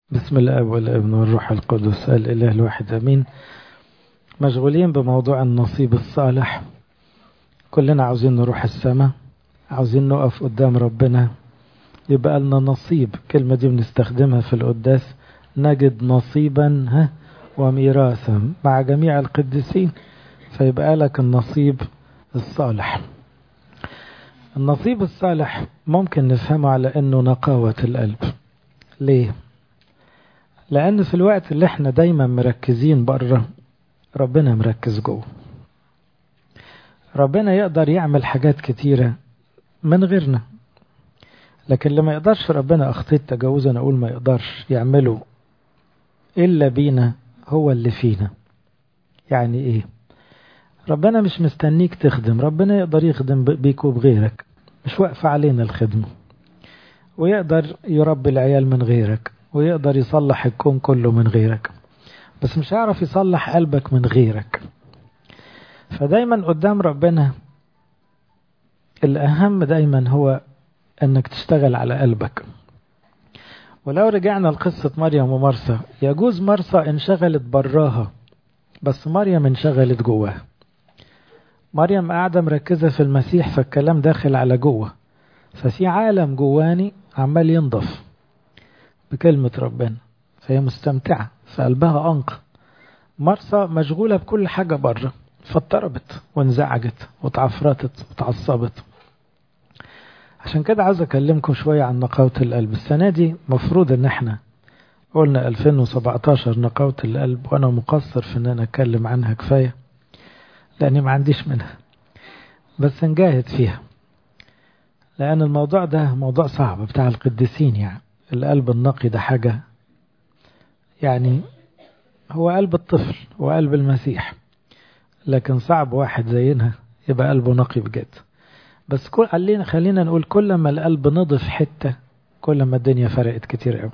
بسم الاب والابن والروح القدس الاله الواحد امين مشغولين بموضوع النصيب الصالح كلنا عاوزين نروح السماء عاوزين نقف قدام ربنا يبقى لنا نصيب الكلمة دي بنستخدمها في القداس نجد نصيبا ها وميراثا مع جميع القديسين فيبقى لك النصيب الصالح النصيب الصالح ممكن نفهمه على انه نقاوة القلب ليه لان في الوقت اللي احنا دايما مركزين بره ربنا مركز جوه ربنا يقدر يعمل حاجات كتيرة من غيرنا لكن لما يقدرش ربنا اخطيت تجاوزا اقول ما يقدرش يعمله الا بينا هو اللي فينا يعني ايه ربنا مش مستنيك تخدم ربنا يقدر يخدم بيك وبغيرك مش واقفة علينا الخدمة ويقدر يربي العيال من غيرك ويقدر يصلح الكون كله من غيرك بس مش هيعرف يصلح قلبك من غيرك فدايما قدام ربنا الأهم دايما هو أنك تشتغل على قلبك ولو رجعنا لقصة مريم ومرسى يجوز مرسى انشغلت براها بس مريم انشغلت جواها مريم قاعدة مركزة في المسيح فالكلام داخل على جوه ففي عالم جواني عمال ينضف بكلمة ربنا فهي مستمتعة فقلبها أنقى مرسى مشغولة بكل حاجة بره فاضطربت وانزعجت وتعفرتت وتعصبت عشان كده عاوز أكلمكم شوية عن نقاوة القلب السنة دي مفروض إن احنا قلنا 2017 نقاوة القلب وأنا مقصر في إن أنا أتكلم عنها كفاية لأني ما عنديش منها بس نجاهد فيها لأن الموضوع ده موضوع صعب بتاع القديسين يعني القلب النقي ده حاجة يعني هو قلب الطفل هو قلب المسيح لكن صعب واحد زينا يبقى قلبه نقي بجد بس كل خلينا خلينا نقول كل ما القلب نضف حتة كل ما الدنيا فرقت كتير قوي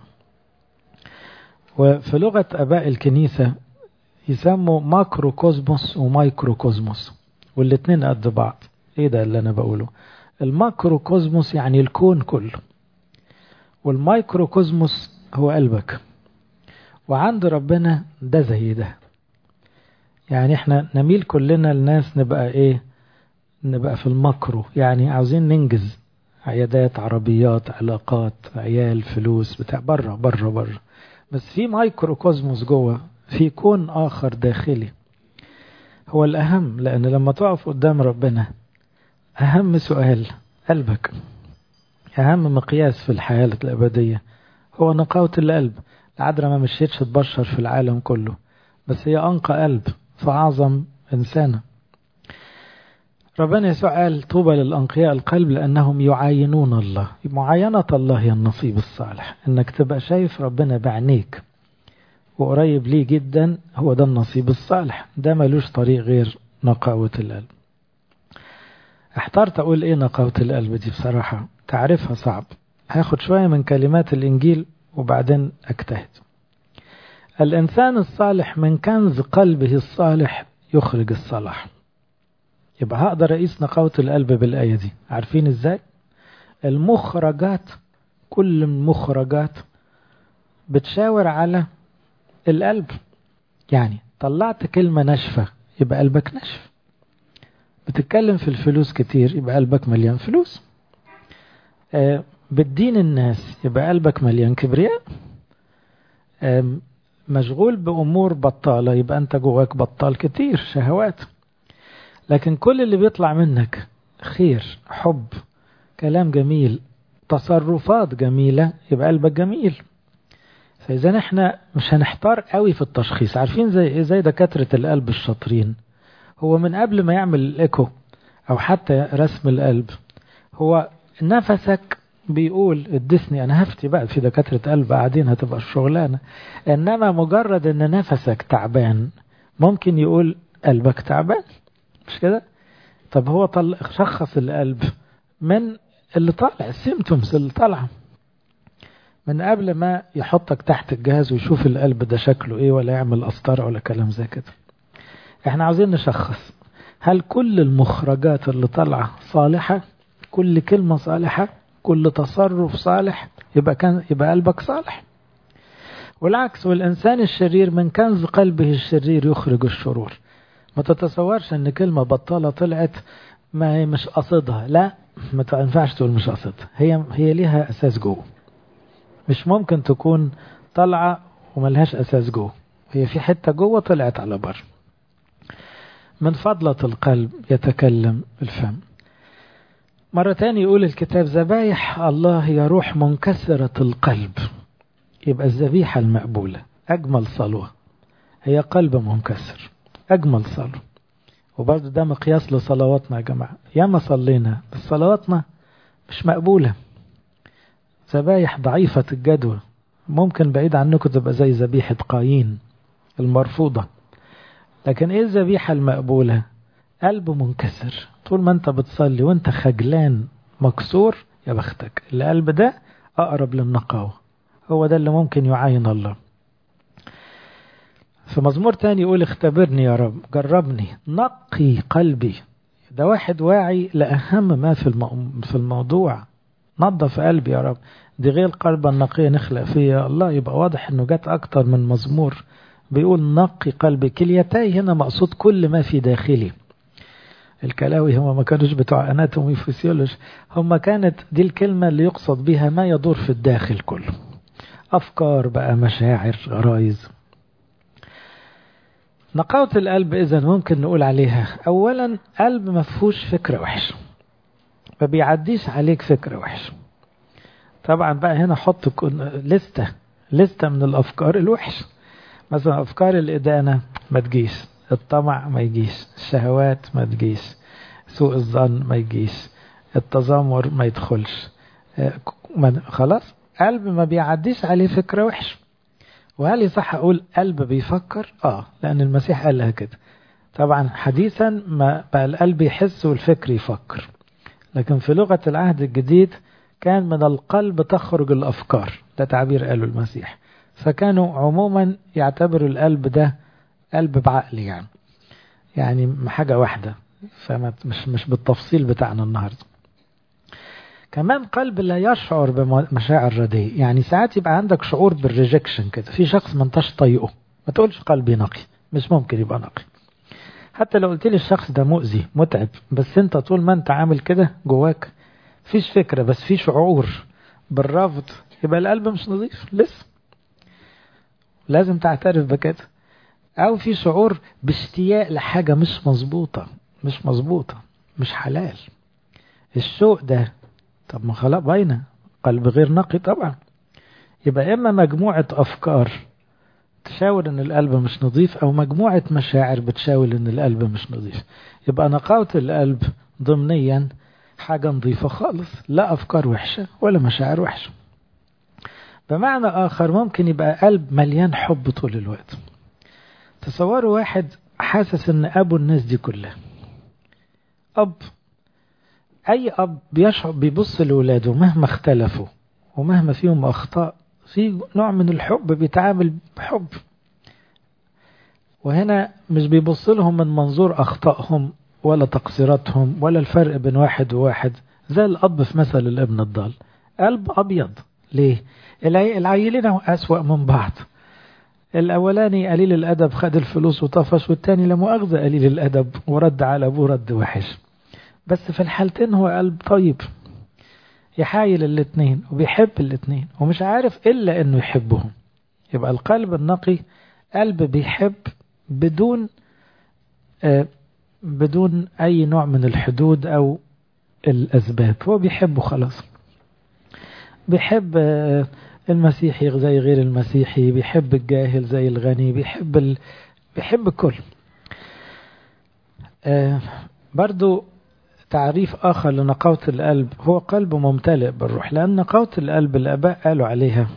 وفي لغة آباء الكنيسة يسموا ماكرو كوزموس ومايكرو كوزموس والاتنين قد بعض ايه ده اللي انا بقوله الماكرو كوزموس يعني الكون كله والمايكرو كوزموس هو قلبك وعند ربنا ده زي ده يعني احنا نميل كلنا الناس نبقى ايه نبقى في الماكرو يعني عاوزين ننجز عيادات عربيات علاقات عيال فلوس بتاع بره بره بره بس في مايكرو كوزموس جوه في كون آخر داخلي هو الأهم لأن لما تقف قدام ربنا أهم سؤال قلبك أهم مقياس في الحياة الأبدية هو نقاوة القلب العذراء ما مشيتش تبشر في العالم كله بس هي أنقى قلب فأعظم إنسانة ربنا يسوع قال طوبى للأنقياء القلب لأنهم يعاينون الله معاينة الله هي النصيب الصالح إنك تبقى شايف ربنا بعينيك وقريب ليه جدا هو ده النصيب الصالح ده ملوش طريق غير نقاوة القلب احترت اقول ايه نقاوة القلب دي بصراحة تعرفها صعب هاخد شوية من كلمات الانجيل وبعدين اجتهد الانسان الصالح من كنز قلبه الصالح يخرج الصلاح يبقى هقدر اقيس نقاوة القلب بالآية دي عارفين ازاي المخرجات كل المخرجات بتشاور على القلب يعني طلعت كلمة ناشفة يبقى قلبك ناشف بتتكلم في الفلوس كتير يبقى قلبك مليان فلوس آه بتدين الناس يبقى قلبك مليان كبرياء آه مشغول بأمور بطالة يبقى أنت جواك بطال كتير شهوات لكن كل اللي بيطلع منك خير حب كلام جميل تصرفات جميلة يبقى قلبك جميل فإذا احنا مش هنحتار قوي في التشخيص عارفين زي ايه زي دكاترة القلب الشاطرين هو من قبل ما يعمل الايكو او حتى رسم القلب هو نفسك بيقول ادسني انا هفتي بقى في دكاترة قلب قاعدين هتبقى الشغلانة انما مجرد ان نفسك تعبان ممكن يقول قلبك تعبان مش كده طب هو طل شخص القلب من اللي طالع السيمتومز اللي طالعه من قبل ما يحطك تحت الجهاز ويشوف القلب ده شكله ايه ولا يعمل قسطرة ولا كلام زي كده احنا عاوزين نشخص هل كل المخرجات اللي طالعة صالحة كل كلمة صالحة كل تصرف صالح يبقى كان يبقى قلبك صالح والعكس والإنسان الشرير من كنز قلبه الشرير يخرج الشرور ما تتصورش ان كلمة بطالة طلعت ما هي مش قصدها لا ما تنفعش تقول مش قصدها هي هي ليها اساس جوه مش ممكن تكون طالعة وملهاش اساس جوه هي في حتة جوه طلعت على بر من فضلة القلب يتكلم الفم مرة تاني يقول الكتاب ذبايح الله هي روح منكسرة القلب يبقى الذبيحة المقبولة أجمل صلوة هي قلب منكسر أجمل صلوة وبرضه ده مقياس لصلواتنا يا جماعة ياما صلينا بس صلواتنا مش مقبولة ذبايح ضعيفة الجدوى ممكن بعيد عنكم تبقى زي ذبيحة قايين المرفوضة لكن ايه الذبيحة المقبولة قلب منكسر طول ما انت بتصلي وانت خجلان مكسور يا بختك القلب ده اقرب للنقاوة هو ده اللي ممكن يعاين الله في مزمور تاني يقول اختبرني يا رب جربني نقي قلبي ده واحد واعي لأهم ما في, المو... في الموضوع نظف قلبي يا رب دي غير قلبا نقية نخلق فيها الله يبقى واضح انه جت اكتر من مزمور بيقول نقي قلبي كليتاي هنا مقصود كل ما في داخلي الكلاوي هم ما كانوش بتوع اناتومي فيسيولوجي هم كانت دي الكلمة اللي يقصد بها ما يدور في الداخل كله أفكار بقى مشاعر غرايز نقاوة القلب إذا ممكن نقول عليها أولا قلب ما فيهوش فكرة وحشة ما بيعديش عليك فكرة وحشة طبعا بقى هنا حط لستة لستة من الأفكار الوحشة مثلا أفكار الإدانة ما تجيش الطمع ما يجيش الشهوات ما تجيش سوء الظن ما يجيش التذمر ما يدخلش خلاص قلب ما بيعديش عليه فكرة وحشة وهل يصح أقول قلب بيفكر؟ آه لأن المسيح قال لها كده طبعا حديثا ما بقى القلب يحس والفكر يفكر لكن في لغة العهد الجديد كان من القلب تخرج الأفكار ده تعبير قاله المسيح فكانوا عموما يعتبروا القلب ده قلب بعقل يعني يعني حاجة واحدة فمش مش بالتفصيل بتاعنا النهارده كمان قلب لا يشعر بمشاعر رديئة يعني ساعات يبقى عندك شعور بالريجكشن كده في شخص ما انتش طايقه ما تقولش قلبي نقي مش ممكن يبقى نقي حتى لو قلت لي الشخص ده مؤذي متعب بس انت طول ما انت عامل كده جواك فيش فكرة بس في شعور بالرفض يبقى القلب مش نظيف لسه لازم تعترف بكده او في شعور باشتياق لحاجة مش مظبوطة مش مظبوطة مش حلال الشوق ده طب ما خلاص باينة قلب غير نقي طبعا يبقى إما مجموعة أفكار تشاور إن القلب مش نظيف أو مجموعة مشاعر بتشاور إن القلب مش نظيف يبقى نقاوة القلب ضمنيا حاجة نظيفة خالص لا أفكار وحشة ولا مشاعر وحشة بمعنى آخر ممكن يبقى قلب مليان حب طول الوقت تصوروا واحد حاسس إن أبو الناس دي كلها أب أي أب بيشعر بيبص لأولاده مهما اختلفوا ومهما فيهم أخطاء في نوع من الحب بيتعامل بحب وهنا مش بيبص لهم من منظور أخطائهم ولا تقصيراتهم ولا الفرق بين واحد وواحد زي الأب في مثل الابن الضال قلب أبيض ليه؟ العيلين أسوأ من بعض الأولاني قليل الأدب خد الفلوس وطفش والتاني لمؤاخذة قليل الأدب ورد على أبوه رد وحش بس في الحالتين هو قلب طيب يحايل الاتنين وبيحب الاتنين ومش عارف إلا أنه يحبهم يبقى القلب النقي قلب بيحب بدون آه بدون أي نوع من الحدود أو الأسباب هو بيحبه خلاص بيحب آه المسيحي زي غير المسيحي بيحب الجاهل زي الغني بيحب ال... بيحب الكل آه برضو تعريف آخر لنقاوة القلب هو قلب ممتلئ بالروح لأن نقاوة القلب الآباء قالوا عليها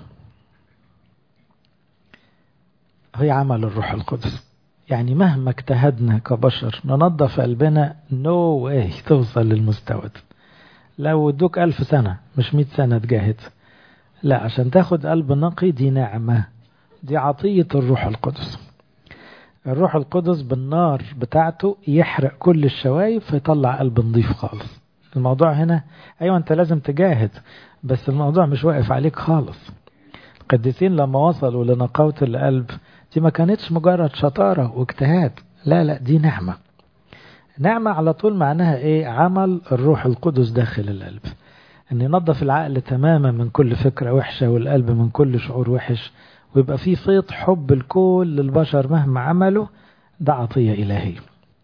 هي عمل الروح القدس يعني مهما اجتهدنا كبشر ننظف قلبنا نو no واي توصل للمستوى ده لو ادوك ألف سنة مش مئة سنة تجاهد لا عشان تاخد قلب نقي دي نعمة دي عطية الروح القدس الروح القدس بالنار بتاعته يحرق كل الشوايب فيطلع قلب نظيف خالص الموضوع هنا ايوه انت لازم تجاهد بس الموضوع مش واقف عليك خالص القديسين لما وصلوا لنقاوة القلب دي ما كانتش مجرد شطارة واجتهاد لا لا دي نعمة نعمة على طول معناها ايه عمل الروح القدس داخل القلب ان ينظف العقل تماما من كل فكرة وحشة والقلب من كل شعور وحش ويبقى في فيض حب الكل للبشر مهما عملوا ده عطية إلهية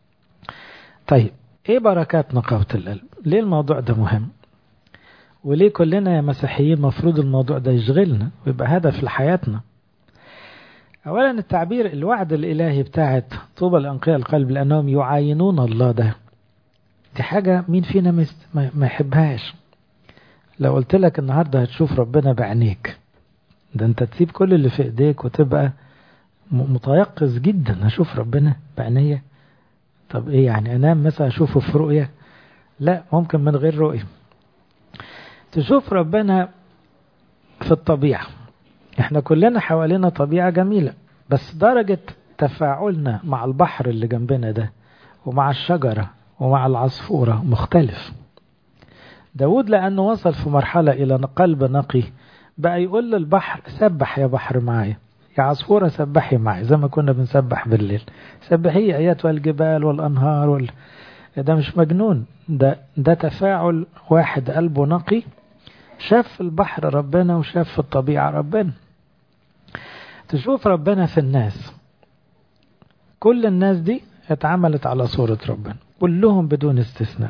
طيب ايه بركات نقاوة القلب ليه الموضوع ده مهم وليه كلنا يا مسيحيين مفروض الموضوع ده يشغلنا ويبقى هدف لحياتنا اولا التعبير الوعد الالهي بتاعت طوبى لانقياء القلب لانهم يعاينون الله ده دي حاجة مين فينا ما يحبهاش لو قلت لك النهاردة هتشوف ربنا بعينيك ده انت تسيب كل اللي في ايديك وتبقى متيقظ جدا اشوف ربنا بعينيا طب ايه يعني انام مثلا اشوفه في رؤية لا ممكن من غير رؤية تشوف ربنا في الطبيعة احنا كلنا حوالينا طبيعة جميلة بس درجة تفاعلنا مع البحر اللي جنبنا ده ومع الشجرة ومع العصفورة مختلف داود لأنه وصل في مرحلة إلى قلب نقي بقى يقول للبحر سبح يا بحر معايا يا عصفورة سبحي معي زي ما كنا بنسبح بالليل سبحي آيات والجبال والأنهار وال... ده مش مجنون ده ده تفاعل واحد قلبه نقي شاف في البحر ربنا وشاف في الطبيعة ربنا تشوف ربنا في الناس كل الناس دي اتعملت على صورة ربنا كلهم بدون استثناء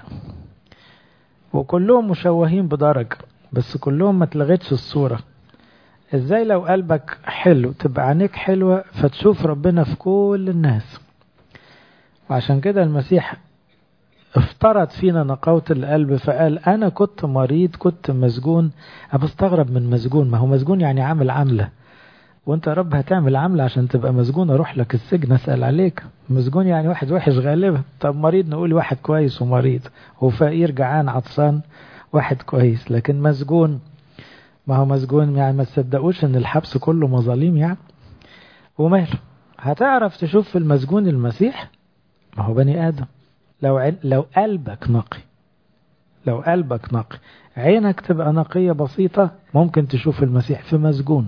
وكلهم مشوهين بدرجة بس كلهم ما تلغتش الصورة ازاي لو قلبك حلو تبقى عينيك حلوة فتشوف ربنا في كل الناس وعشان كده المسيح افترض فينا نقاوة القلب فقال أنا كنت مريض كنت مسجون أنا بستغرب من مسجون ما هو مسجون يعني عامل عملة وانت يا رب هتعمل عملة عشان تبقى مسجون اروح لك السجن اسأل عليك مسجون يعني واحد وحش غالبا طب مريض نقول واحد كويس ومريض وفقير جعان عطسان واحد كويس لكن مسجون ما هو مسجون يعني ما تصدقوش ان الحبس كله مظاليم يعني وماله هتعرف تشوف في المسجون المسيح ما هو بني ادم لو عن... لو قلبك نقي لو قلبك نقي عينك تبقى نقية بسيطة ممكن تشوف المسيح في مسجون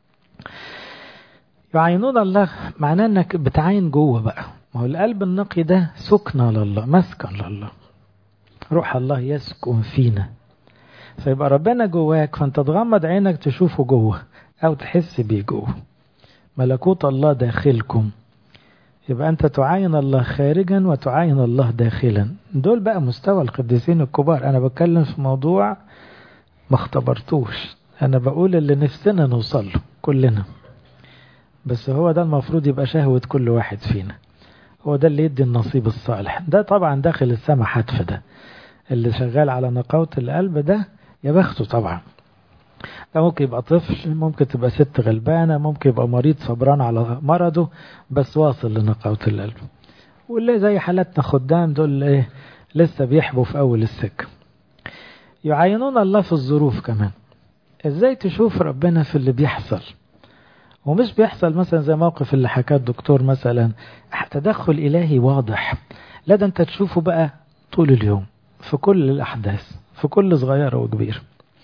يعينون الله معناه انك بتعاين جوه بقى ما هو القلب النقي ده سكنة لله مسكن لله روح الله يسكن فينا فيبقى ربنا جواك فانت تغمض عينك تشوفه جوه او تحس بيه جوه ملكوت الله داخلكم يبقى انت تعاين الله خارجا وتعاين الله داخلا دول بقى مستوى القديسين الكبار انا بتكلم في موضوع ما اختبرتوش انا بقول اللي نفسنا نوصل له كلنا بس هو ده المفروض يبقى شهوة كل واحد فينا هو ده اللي يدي النصيب الصالح ده طبعا داخل السما حتف ده اللي شغال على نقاوة القلب ده يا بخته طبعا ده ممكن يبقى طفل ممكن تبقى ست غلبانة ممكن يبقى مريض صبران على مرضه بس واصل لنقاوة القلب واللي زي حالاتنا خدام دول ايه لسه بيحبوا في أول السكة يعينون الله في الظروف كمان ازاي تشوف ربنا في اللي بيحصل ومش بيحصل مثلا زي موقف اللي حكاه الدكتور مثلا تدخل إلهي واضح لا ده انت تشوفه بقى طول اليوم في كل الأحداث في كل صغيرة وكبيرة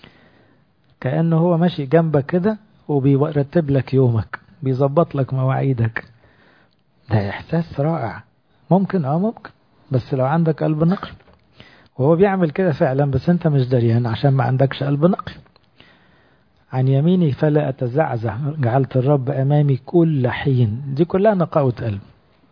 كأنه هو ماشي جنبك كده وبيرتب لك يومك بيظبط لك مواعيدك ده إحساس رائع ممكن اه ممكن بس لو عندك قلب نقي وهو بيعمل كده فعلا بس انت مش دريان عشان ما عندكش قلب نقي عن يميني فلا أتزعزع جعلت الرب أمامي كل حين دي كلها نقاوة قلب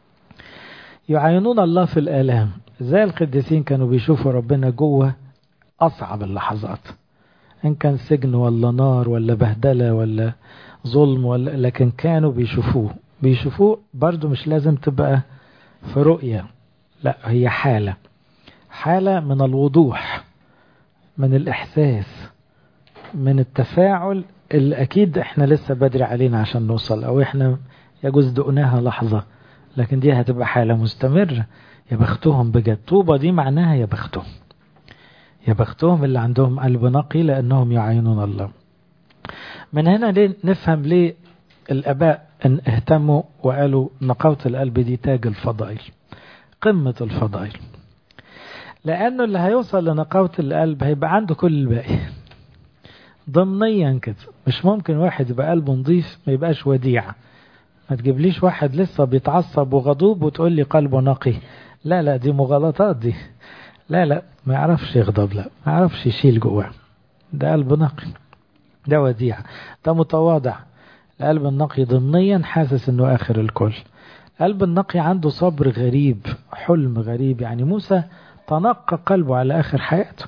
يعينون الله في الآلام زي القديسين كانوا بيشوفوا ربنا جوه أصعب اللحظات إن كان سجن ولا نار ولا بهدلة ولا ظلم ولا لكن كانوا بيشوفوه بيشوفوه برضو مش لازم تبقى في رؤية لا هي حالة حالة من الوضوح من الإحساس من التفاعل اللي أكيد إحنا لسه بدري علينا عشان نوصل أو إحنا يجوز دقناها لحظة لكن دي هتبقى حالة مستمرة يا بختهم بجد طوبة دي معناها يا بختهم يا بختهم اللي عندهم قلب نقي لأنهم يعينون الله من هنا ليه نفهم ليه الآباء ان اهتموا وقالوا نقاوة القلب دي تاج الفضائل قمة الفضائل لأنه اللي هيوصل لنقاوة القلب هيبقى عنده كل الباقي ضمنيا كده مش ممكن واحد يبقى قلبه نظيف ما يبقاش وديع ما تجيبليش واحد لسه بيتعصب وغضوب وتقول لي قلبه نقي لا لا دي مغالطات دي لا لا ما يعرفش يغضب لا ما يعرفش يشيل جواه ده قلب نقي ده وديع ده متواضع القلب النقي ضمنيا حاسس انه اخر الكل قلب النقي عنده صبر غريب حلم غريب يعني موسى تنقى قلبه على اخر حياته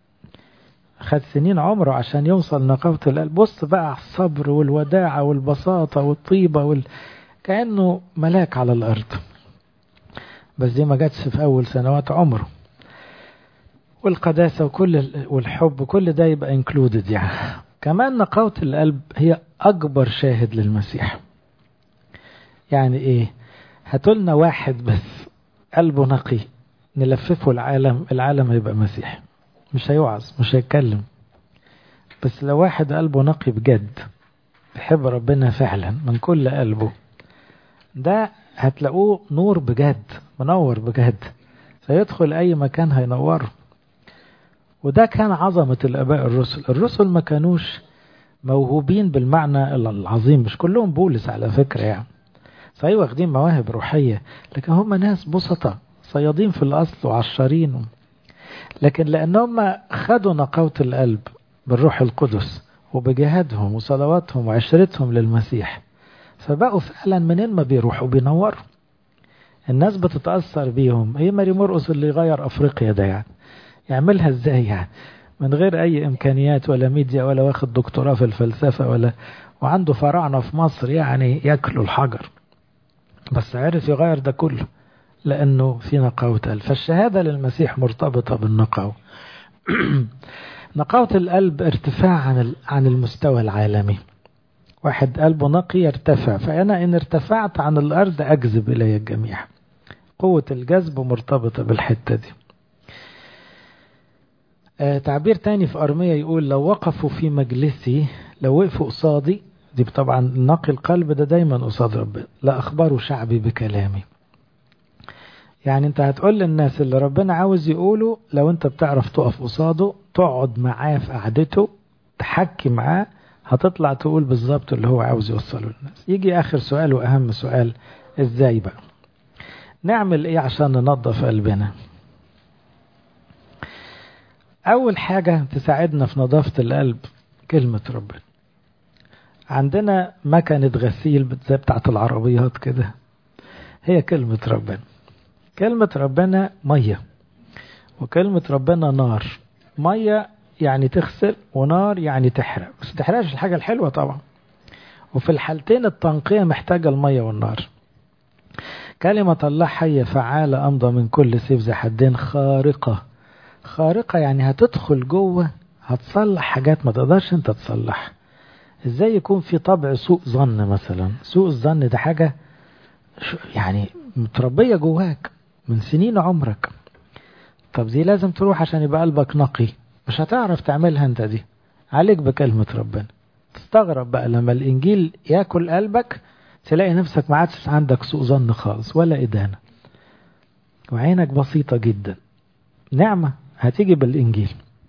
خد سنين عمره عشان يوصل نقاوة القلب بص بقى على الصبر والوداعة والبساطة والطيبة وال... كأنه ملاك على الأرض بس دي ما جاتش في أول سنوات عمره والقداسة وكل والحب كل ده يبقى انكلودد يعني كمان نقاوة القلب هي أكبر شاهد للمسيح يعني إيه هاتولنا واحد بس قلبه نقي نلففه العالم العالم هيبقى مسيحي مش هيوعظ مش هيتكلم بس لو واحد قلبه نقي بجد بيحب ربنا فعلا من كل قلبه ده هتلاقوه نور بجد منور بجد سيدخل أي مكان هينوره وده كان عظمة الآباء الرسل الرسل ما كانوش موهوبين بالمعنى العظيم مش كلهم بولس على فكرة يعني صحيح واخدين مواهب روحية لكن هم ناس بسطة صيادين في الأصل وعشارين لكن لأنهم خدوا نقاوة القلب بالروح القدس وبجهادهم وصلواتهم وعشرتهم للمسيح فبقوا فعلا منين ما بيروحوا بينوروا الناس بتتأثر بيهم ايه ماري مرقس اللي يغير افريقيا ده يعني يعملها ازاي يعني من غير اي امكانيات ولا ميديا ولا واخد دكتوراه في الفلسفة ولا وعنده فراعنة في مصر يعني ياكلوا الحجر بس عرف يغير ده كله لأنه في نقاوة قلب فالشهادة للمسيح مرتبطة بالنقاوة نقاوة القلب ارتفاع عن عن المستوى العالمي واحد قلبه نقي يرتفع فأنا إن ارتفعت عن الأرض أجذب إلي الجميع قوة الجذب مرتبطة بالحتة دي آه تعبير تاني في أرمية يقول لو وقفوا في مجلسي لو وقفوا قصادي دي طبعا نقي القلب ده دايما قصاد ربنا لا أخبروا شعبي بكلامي يعني انت هتقول للناس اللي ربنا عاوز يقوله لو انت بتعرف تقف قصاده تقعد معاه في قعدته تحكي معاه هتطلع تقول بالظبط اللي هو عاوز يوصله للناس يجي اخر سؤال واهم سؤال ازاي بقى نعمل ايه عشان ننظف قلبنا اول حاجة تساعدنا في نظافة القلب كلمة ربنا عندنا مكنة غسيل زي بتاعت العربيات كده هي كلمة ربنا كلمة ربنا مية وكلمة ربنا نار مية يعني تغسل ونار يعني تحرق بس تحرقش الحاجة الحلوة طبعا وفي الحالتين التنقية محتاجة المية والنار كلمة الله حية فعالة أمضى من كل سيف ذي حدين خارقة خارقة يعني هتدخل جوه هتصلح حاجات ما تقدرش انت تصلح ازاي يكون في طبع سوء ظن مثلا سوء الظن ده حاجة يعني متربية جواك من سنين عمرك طب دي لازم تروح عشان يبقى قلبك نقي مش هتعرف تعملها انت دي عليك بكلمة ربنا تستغرب بقى لما الانجيل ياكل قلبك تلاقي نفسك ما عادش عندك سوء ظن خالص ولا ادانة وعينك بسيطة جدا نعمة هتيجي بالانجيل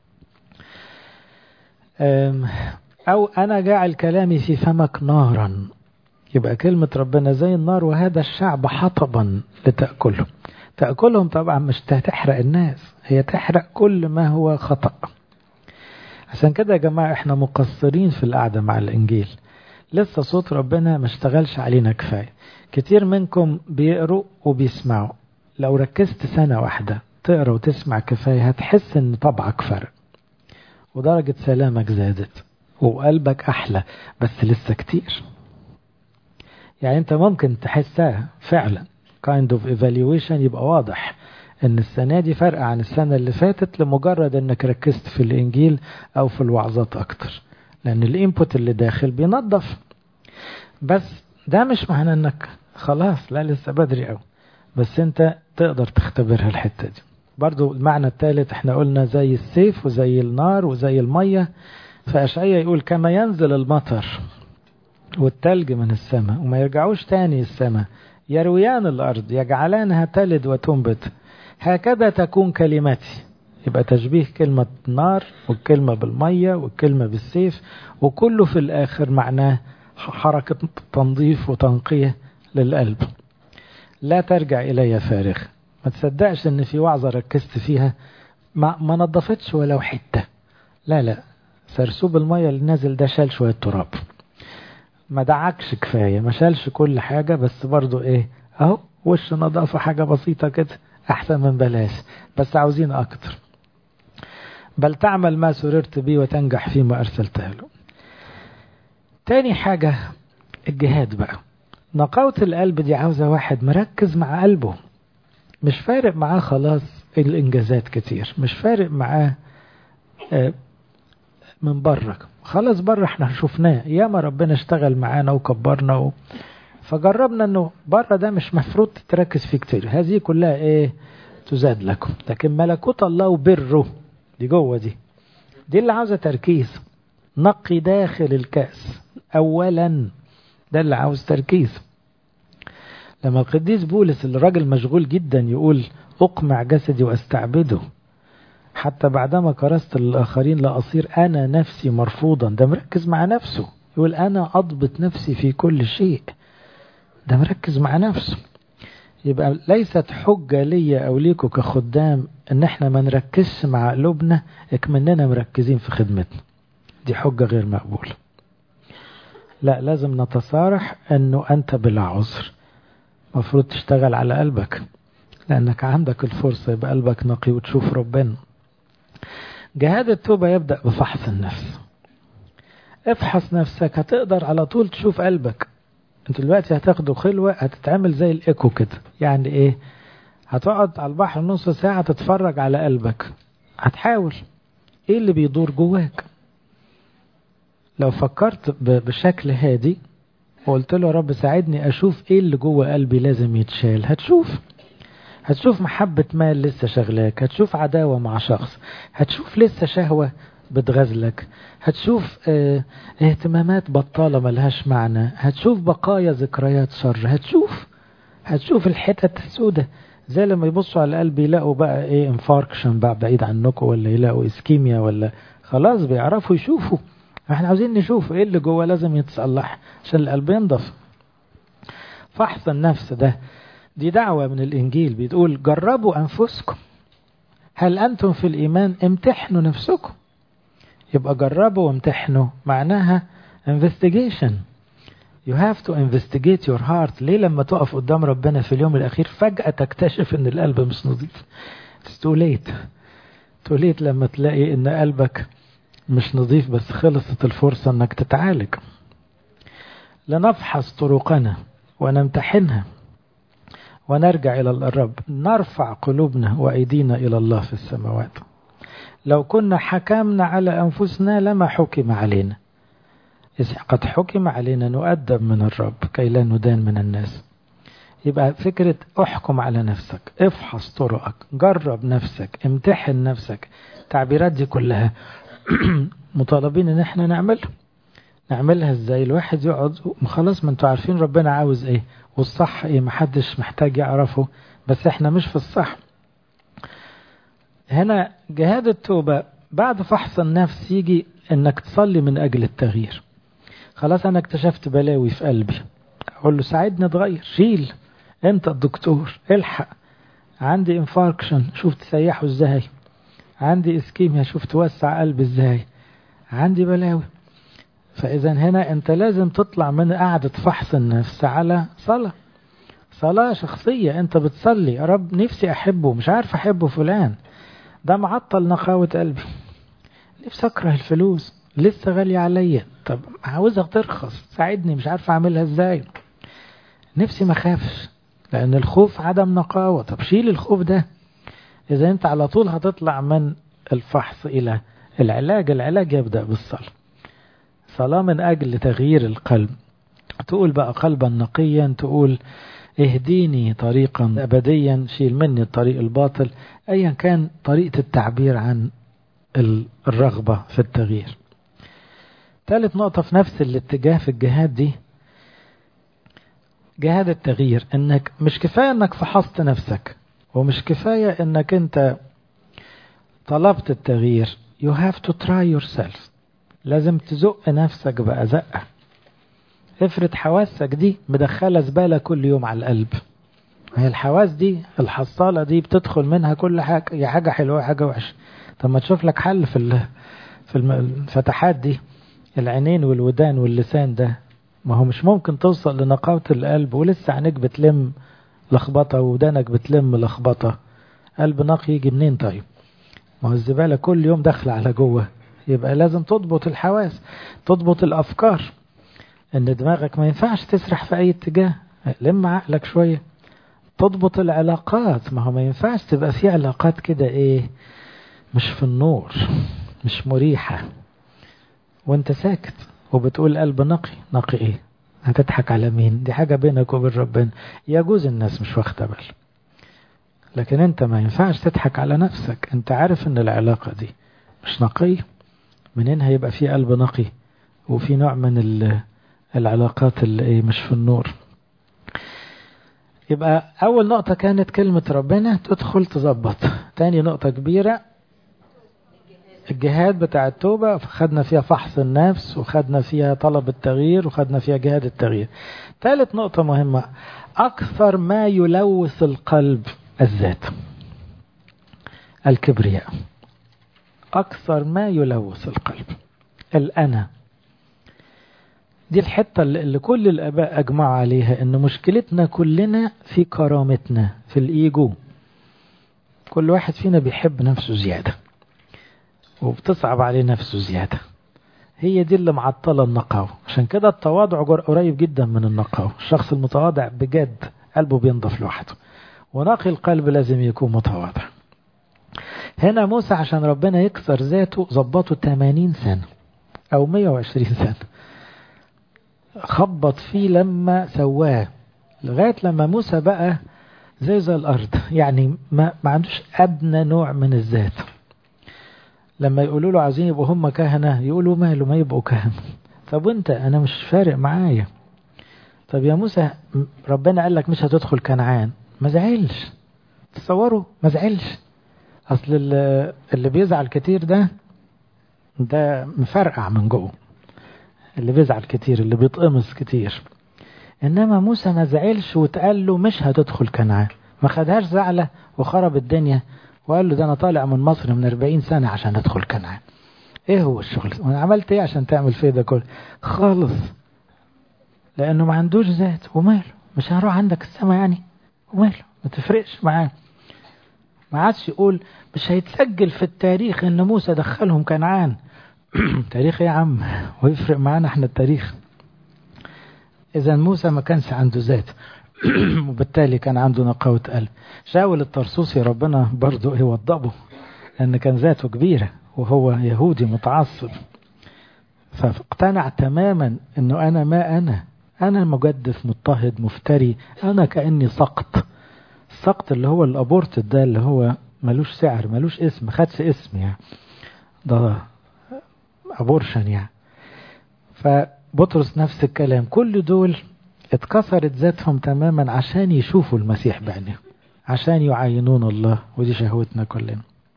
او انا جاعل كلامي في فمك نارا يبقى كلمة ربنا زي النار وهذا الشعب حطبا لتأكله تأكلهم طبعا مش تحرق الناس هي تحرق كل ما هو خطأ عشان كده يا جماعة احنا مقصرين في القعدة مع الإنجيل لسه صوت ربنا ما اشتغلش علينا كفاية كتير منكم بيقروا وبيسمعوا لو ركزت سنة واحدة تقرا وتسمع كفاية هتحس ان طبعك فرق ودرجة سلامك زادت وقلبك أحلى بس لسه كتير يعني انت ممكن تحسها فعلا kind of evaluation يبقى واضح ان السنة دي فرق عن السنة اللي فاتت لمجرد انك ركزت في الانجيل او في الوعظات اكتر لان الانبوت اللي داخل بينظف بس ده مش معنى انك خلاص لا لسه بدري قوي بس انت تقدر تختبرها الحتة دي برضو المعنى الثالث احنا قلنا زي السيف وزي النار وزي المية فأشعية يقول كما ينزل المطر والتلج من السماء وما يرجعوش تاني السماء يرويان الأرض يجعلانها تلد وتنبت هكذا تكون كلمتي يبقى تشبيه كلمة نار والكلمة بالمية والكلمة بالسيف وكله في الآخر معناه حركة تنظيف وتنقية للقلب لا ترجع إلي فارغ ما تصدقش ان في وعظة ركزت فيها ما, ما نظفتش ولو حتة لا لا سرسوب المية اللي نازل ده شال شوية تراب ما دعكش كفاية ما شالش كل حاجة بس برضو ايه اهو وش نظافة حاجة بسيطة كده احسن من بلاش بس عاوزين اكتر بل تعمل ما سررت به وتنجح فيما ارسلته له تاني حاجة الجهاد بقى نقاوة القلب دي عاوزة واحد مركز مع قلبه مش فارق معاه خلاص الانجازات كتير مش فارق معاه من بره خلاص بره احنا شفناه ياما ربنا اشتغل معانا وكبرنا و... فجربنا انه بره ده مش مفروض تركز فيه كتير هذه كلها ايه تزاد لكم لكن ملكوت الله وبره دي جوه دي دي اللي عاوزه تركيز نقي داخل الكأس اولا ده اللي عاوز تركيز لما القديس بولس الراجل مشغول جدا يقول اقمع جسدي واستعبده حتى بعدما كرست للآخرين لأصير أنا نفسي مرفوضا ده مركز مع نفسه يقول أنا أضبط نفسي في كل شيء ده مركز مع نفسه يبقى ليست حجة ليا أو ليكوا كخدام إن إحنا ما نركزش مع قلوبنا اكمننا مركزين في خدمتنا دي حجة غير مقبولة لا لازم نتصارح إنه أنت بلا عذر مفروض تشتغل على قلبك لأنك عندك الفرصة يبقى قلبك نقي وتشوف ربنا جهاد التوبة يبدأ بفحص النفس افحص نفسك هتقدر على طول تشوف قلبك انت دلوقتي هتاخده خلوة هتتعمل زي الايكو كده يعني ايه هتقعد على البحر نص ساعة تتفرج على قلبك هتحاول ايه اللي بيدور جواك لو فكرت بشكل هادي وقلت له يا رب ساعدني اشوف ايه اللي جوه قلبي لازم يتشال هتشوف هتشوف محبة مال لسه شغلاك هتشوف عداوة مع شخص هتشوف لسه شهوة بتغزلك هتشوف اه اهتمامات بطالة ملهاش معنى هتشوف بقايا ذكريات شر هتشوف هتشوف الحتت السودة زي لما يبصوا على القلب يلاقوا بقى ايه انفاركشن بقى بعيد عنكم ولا يلاقوا اسكيميا ولا خلاص بيعرفوا يشوفوا احنا عاوزين نشوف ايه اللي جوه لازم يتصلح عشان القلب ينضف فحص النفس ده دي دعوة من الإنجيل بتقول جربوا أنفسكم هل أنتم في الإيمان امتحنوا نفسكم يبقى جربوا وامتحنوا معناها investigation you have to investigate your heart ليه لما تقف قدام ربنا في اليوم الأخير فجأة تكتشف إن القلب مش نظيف it's too late too late لما تلاقي إن قلبك مش نظيف بس خلصت الفرصة إنك تتعالج لنفحص طرقنا ونمتحنها ونرجع إلى الرب نرفع قلوبنا وأيدينا إلى الله في السماوات لو كنا حكمنا على أنفسنا لما حكم علينا إذ قد حكم علينا نؤدب من الرب كي لا ندان من الناس يبقى فكرة احكم على نفسك افحص طرقك جرب نفسك امتحن نفسك التعبيرات دي كلها مطالبين ان احنا نعملها نعملها ازاي الواحد يقعد خلاص ما انتوا عارفين ربنا عاوز ايه والصح ايه محدش محتاج يعرفه بس احنا مش في الصح هنا جهاد التوبة بعد فحص النفس يجي انك تصلي من اجل التغيير خلاص انا اكتشفت بلاوي في قلبي اقول له ساعدني اتغير شيل انت الدكتور الحق عندي انفاركشن شوف تسيحه ازاي عندي اسكيميا شوف توسع قلبي ازاي عندي بلاوي فإذا هنا أنت لازم تطلع من قعدة فحص النفس على صلاة صلاة شخصية أنت بتصلي يا رب نفسي أحبه مش عارف أحبه فلان ده معطل نقاوة قلبي نفسي أكره الفلوس لسه غالية عليا طب عاوزها ترخص ساعدني مش عارف أعملها إزاي نفسي ما خافش لأن الخوف عدم نقاوة طب شيل الخوف ده إذا أنت على طول هتطلع من الفحص إلى العلاج العلاج يبدأ بالصلاة صلاة من أجل تغيير القلب تقول بقى قلبا نقيا تقول اهديني طريقا أبديا شيل مني الطريق الباطل أيا كان طريقة التعبير عن الرغبة في التغيير ثالث نقطة في نفس الاتجاه في الجهاد دي جهاد التغيير انك مش كفاية انك فحصت نفسك ومش كفاية انك انت طلبت التغيير you have to try yourself لازم تزق نفسك بقى زقة افرض حواسك دي مدخلة زبالة كل يوم على القلب هي الحواس دي الحصالة دي بتدخل منها كل حاجة يا حاجة حلوة يا حاجة وحشة طب ما تشوف لك حل في في الفتحات دي العينين والودان واللسان ده ما هو مش ممكن توصل لنقاوة القلب ولسه عينيك بتلم لخبطة ودانك بتلم لخبطة قلب نقي يجي منين طيب ما هو الزبالة كل يوم داخلة على جوه يبقى لازم تضبط الحواس تضبط الأفكار إن دماغك ما ينفعش تسرح في أي اتجاه لم عقلك شوية تضبط العلاقات ما هو ما ينفعش تبقى في علاقات كده إيه مش في النور مش مريحة وانت ساكت وبتقول قلب نقي نقي ايه هتضحك على مين دي حاجة بينك وبين ربنا يجوز الناس مش واخدة بال لكن انت ما ينفعش تضحك على نفسك انت عارف ان العلاقة دي مش نقية منين هيبقى في قلب نقي وفي نوع من العلاقات اللي ايه مش في النور يبقى اول نقطة كانت كلمة ربنا تدخل تظبط تاني نقطة كبيرة الجهاد بتاع التوبة خدنا فيها فحص النفس وخدنا فيها طلب التغيير وخدنا فيها جهاد التغيير ثالث نقطة مهمة أكثر ما يلوث القلب الذات الكبرياء أكثر ما يلوث القلب الأنا دي الحتة اللي كل الآباء أجمعوا عليها إن مشكلتنا كلنا في كرامتنا في الإيجو كل واحد فينا بيحب نفسه زيادة وبتصعب عليه نفسه زيادة هي دي اللي معطلة النقاوة عشان كده التواضع قريب جدا من النقاوة الشخص المتواضع بجد قلبه بينضف لوحده ونقي القلب لازم يكون متواضع هنا موسى عشان ربنا يكسر ذاته ظبطه 80 سنة أو 120 سنة خبط فيه لما سواه لغاية لما موسى بقى زي زي الأرض يعني ما, ما عندوش أدنى نوع من الذات لما يقولوا له عايزين يبقوا هم كهنة يقولوا ماله ما يبقوا كهنة طب وانت انا مش فارق معايا طب يا موسى ربنا قال لك مش هتدخل كنعان ما زعلش تصوروا ما زعلش اصل اللي بيزعل كتير ده ده مفرقع من جوه اللي بيزعل كتير اللي بيتقمص كتير انما موسى ما زعلش واتقال له مش هتدخل كنعان ما خدهاش زعلة وخرب الدنيا وقال له ده انا طالع من مصر من 40 سنة عشان ادخل كنعان ايه هو الشغل وانا عملت ايه عشان تعمل فيه ده كله خالص لانه ما عندوش ذات وماله مش هروح عندك السما يعني وماله ما تفرقش معاه ما عادش يقول مش هيتسجل في التاريخ ان موسى دخلهم كنعان تاريخ ايه يا عم ويفرق معانا احنا التاريخ اذا موسى ما كانش عنده ذات وبالتالي كان عنده نقاوة قلب شاول الطرسوسي ربنا برضه يوضبه لأن كان ذاته كبيرة وهو يهودي متعصب فاقتنع تماما أنه أنا ما أنا أنا مجدف مضطهد مفتري أنا كأني سقط السقط اللي هو الأبورت ده اللي هو ملوش سعر ملوش اسم خدش اسم يعني ده أبورشن يعني فبطرس نفس الكلام كل دول اتكسرت ذاتهم تماما عشان يشوفوا المسيح بعينهم عشان يعاينون الله ودي شهوتنا كلنا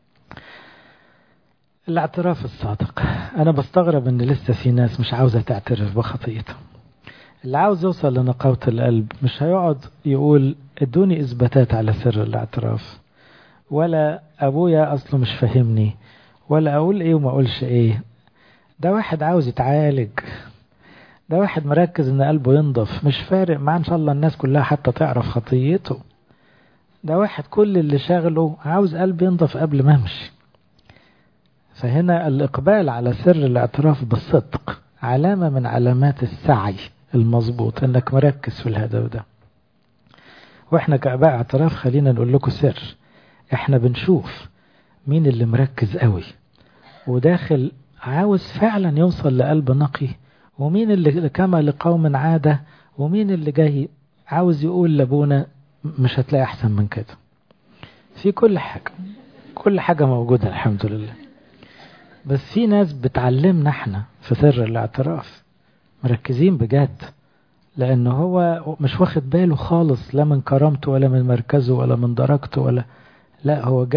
الاعتراف الصادق انا بستغرب ان لسه في ناس مش عاوزة تعترف بخطيئتها اللي عاوز يوصل لنقاوة القلب مش هيقعد يقول ادوني اثباتات على سر الاعتراف ولا ابويا اصله مش فاهمني ولا اقول ايه وما اقولش ايه ده واحد عاوز يتعالج ده واحد مركز ان قلبه ينضف مش فارق معاه ان شاء الله الناس كلها حتى تعرف خطيته ده واحد كل اللي شاغله عاوز قلب ينضف قبل ما امشي فهنا الاقبال على سر الاعتراف بالصدق علامة من علامات السعي المظبوط انك مركز في الهدف ده واحنا كاباء اعتراف خلينا نقول لكم سر احنا بنشوف مين اللي مركز قوي وداخل عاوز فعلا يوصل لقلب نقي ومين اللي كما لقوم عادة ومين اللي جاي عاوز يقول لابونا مش هتلاقي أحسن من كده في كل حاجة كل حاجة موجودة الحمد لله بس في ناس بتعلمنا احنا في سر الاعتراف مركزين بجد لأنه هو مش واخد باله خالص لا من كرامته ولا من مركزه ولا من درجته ولا لا هو جاي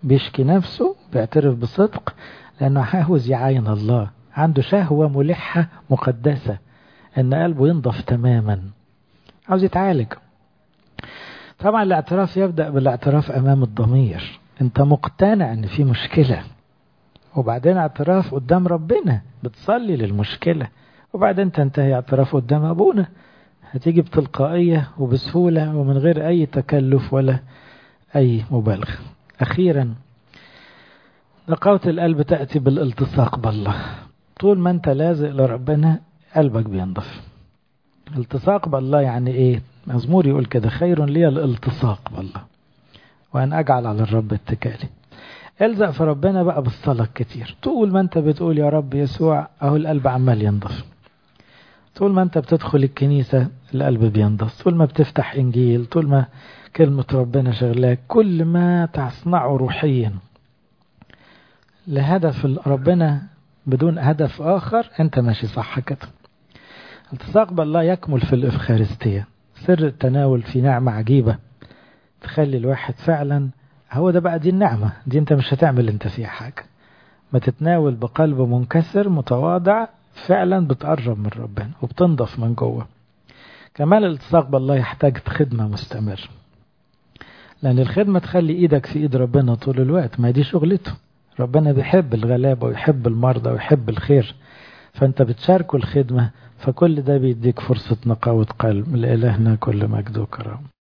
بيشكي نفسه بيعترف بصدق لأنه عاوز يعاين الله عنده شهوة ملحة مقدسة أن قلبه ينضف تماما عاوز يتعالج طبعا الاعتراف يبدأ بالاعتراف أمام الضمير أنت مقتنع أن في مشكلة وبعدين اعتراف قدام ربنا بتصلي للمشكلة وبعدين تنتهي اعتراف قدام أبونا هتيجي بتلقائية وبسهولة ومن غير أي تكلف ولا أي مبالغة أخيرا نقاوة القلب تأتي بالالتصاق بالله طول ما أنت لازق لربنا قلبك بينضف التصاق بالله يعني إيه مزمور يقول كده خير لي الالتصاق بالله وأن أجعل على الرب اتكالي الزق في ربنا بقى بالصلاة كتير طول ما أنت بتقول يا رب يسوع أهو القلب عمال ينضف طول ما أنت بتدخل الكنيسة القلب بينضف طول ما بتفتح إنجيل طول ما كلمة ربنا شغلاك كل ما تصنعه روحيا لهدف ربنا بدون هدف آخر أنت ماشي صح كده التصاق بالله يكمل في الإفخارستية سر التناول في نعمة عجيبة تخلي الواحد فعلا هو ده بقى دي النعمة دي انت مش هتعمل انت فيها حاجة ما تتناول بقلب منكسر متواضع فعلا بتقرب من ربنا وبتنضف من جوه كمال الالتصاق بالله يحتاج خدمة مستمر لأن الخدمة تخلي إيدك في إيد ربنا طول الوقت ما دي شغلته ربنا بيحب الغلابة ويحب المرضى ويحب الخير فأنت بتشاركه الخدمة فكل ده بيديك فرصة نقاوة قلب لإلهنا كل مجد وكرم